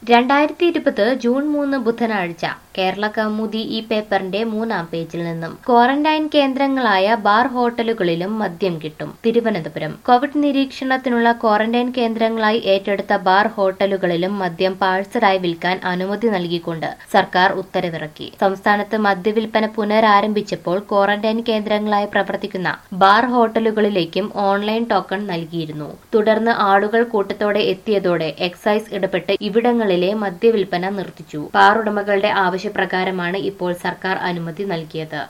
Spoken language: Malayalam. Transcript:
രണ്ടായിരത്തി ഇരുപത് ജൂൺ മൂന്ന് ബുധനാഴ്ച കേരള കൗമുദി ഈ പേപ്പറിന്റെ മൂന്നാം പേജിൽ നിന്നും ക്വാറന്റൈൻ കേന്ദ്രങ്ങളായ ബാർ ഹോട്ടലുകളിലും മദ്യം കിട്ടും തിരുവനന്തപുരം കോവിഡ് നിരീക്ഷണത്തിനുള്ള ക്വാറന്റൈൻ കേന്ദ്രങ്ങളായി ഏറ്റെടുത്ത ബാർ ഹോട്ടലുകളിലും മദ്യം പാഴ്സലായി വിൽക്കാൻ അനുമതി നൽകിക്കൊണ്ട് സർക്കാർ ഉത്തരവിറക്കി സംസ്ഥാനത്ത് മദ്യവിൽപ്പന പുനരാരംഭിച്ചപ്പോൾ ക്വാറന്റൈൻ കേന്ദ്രങ്ങളായി പ്രവർത്തിക്കുന്ന ബാർ ഹോട്ടലുകളിലേക്കും ഓൺലൈൻ ടോക്കൺ നൽകിയിരുന്നു തുടർന്ന് ആളുകൾ കൂട്ടത്തോടെ എത്തിയതോടെ എക്സൈസ് ഇടപെട്ട് ഇവിടങ്ങളിലെ മദ്യവിൽപ്പന നിർത്തിച്ചു ബാർ ഉടമകളുടെ ആവശ്യപ്രകാരമാണ് ഇപ്പോൾ സർക്കാർ അനുമതി നൽകിയത്